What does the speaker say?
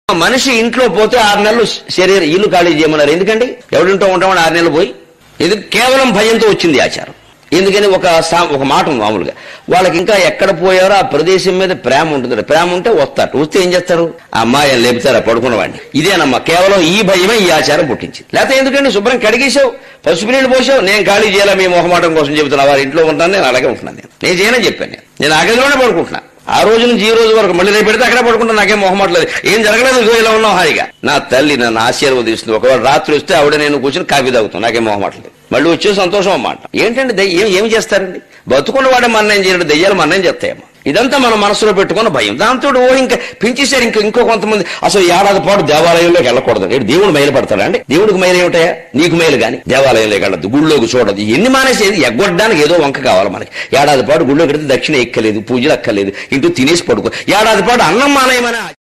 మనిషి ఇంట్లో పోతే ఆరు నెలలు శరీర ఇల్లు ఖాళీ చేయమన్నారు ఎందుకండి ఎవరింటో ఉంటామని ఆరు నెలలు పోయి ఇది కేవలం భయంతో వచ్చింది ఆచారం ఎందుకని ఒక సా- ఒక మాట ఉంది మామూలుగా వాళ్ళకి ఇంకా ఎక్కడ పోయారో ఆ ప్రదేశం మీద ప్రేమ ఉంటుంది ప్రేమ ఉంటే వస్తారు వస్తే ఏం చేస్తారు ఆ అమ్మాయి లేపుతారా పడుకున్నవాడిని ఇదేనమ్మా కేవలం ఈ భయమే ఈ ఆచారం పుట్టించింది లేకపోతే ఎందుకండి శుభ్రం కడిగేశావు పసుపు నీళ్ళు పోసావు నేను ఖాళీ చేయాలా మీ మొహమాటం కోసం చెబుతున్నా వారి ఇంట్లో ఉంటాను నేను అలాగే ఉంటున్నాను నేను నేను చేయనని చెప్పాను నేను నేను ఆ గదిలోనే పడుకుంటున్నా ఆ రోజు నుంచి ఈ రోజు వరకు మళ్ళీ రేపు పెడితే అక్కడే పడుకుంటా నాకేం మొహమాటలేదు ఏం జరగలేదు ఇదిగో ఇలా ఉన్నావు హాయిగా నా తల్లి నన్ను ఆశీర్వదిస్తుంది ఒకవేళ రాత్రి వస్తే ఆవిడ నేను కూర్చొని కాఫీ తాగుతాను నాకేం మొహమాటలేదు మళ్ళీ వచ్చే సంతోషం అన్నమాట ఏంటంటే దెయ్యం ఏం ఏమి చేస్తారండి బతుకున్న వాడే మన్నేం చేయడు దెయ్యాలు మన్నేం చేస్తాయేమో ఇదంతా మనం మనసులో పెట్టుకున్న భయం దాంతో ఓ ఇంకా పెంచేశారు ఇంకా ఇంకో కొంతమంది అసలు ఏడాది పాటు దేవాలయంలోకి వెళ్ళకూడదు ఏంటి దేవుడు మైలు పడతాడా అండి దేవుడికి మైలు ఏమిటాయా నీకు మైలు కానీ దేవాలయంలోకి వెళ్ళదు గుళ్ళోకి చూడదు ఎన్ని మానేసేది ఎగ్గొట్టడానికి ఏదో వంక కావాలి మనకి ఏడాది పాటు గుళ్ళోకి వెడితే దక్షిణ ఎక్కలేదు పూజలు అక్కర్లేదు ఇంటూ తినేసి పడుకో ఏడాది పాటు అన్నం మానేయమని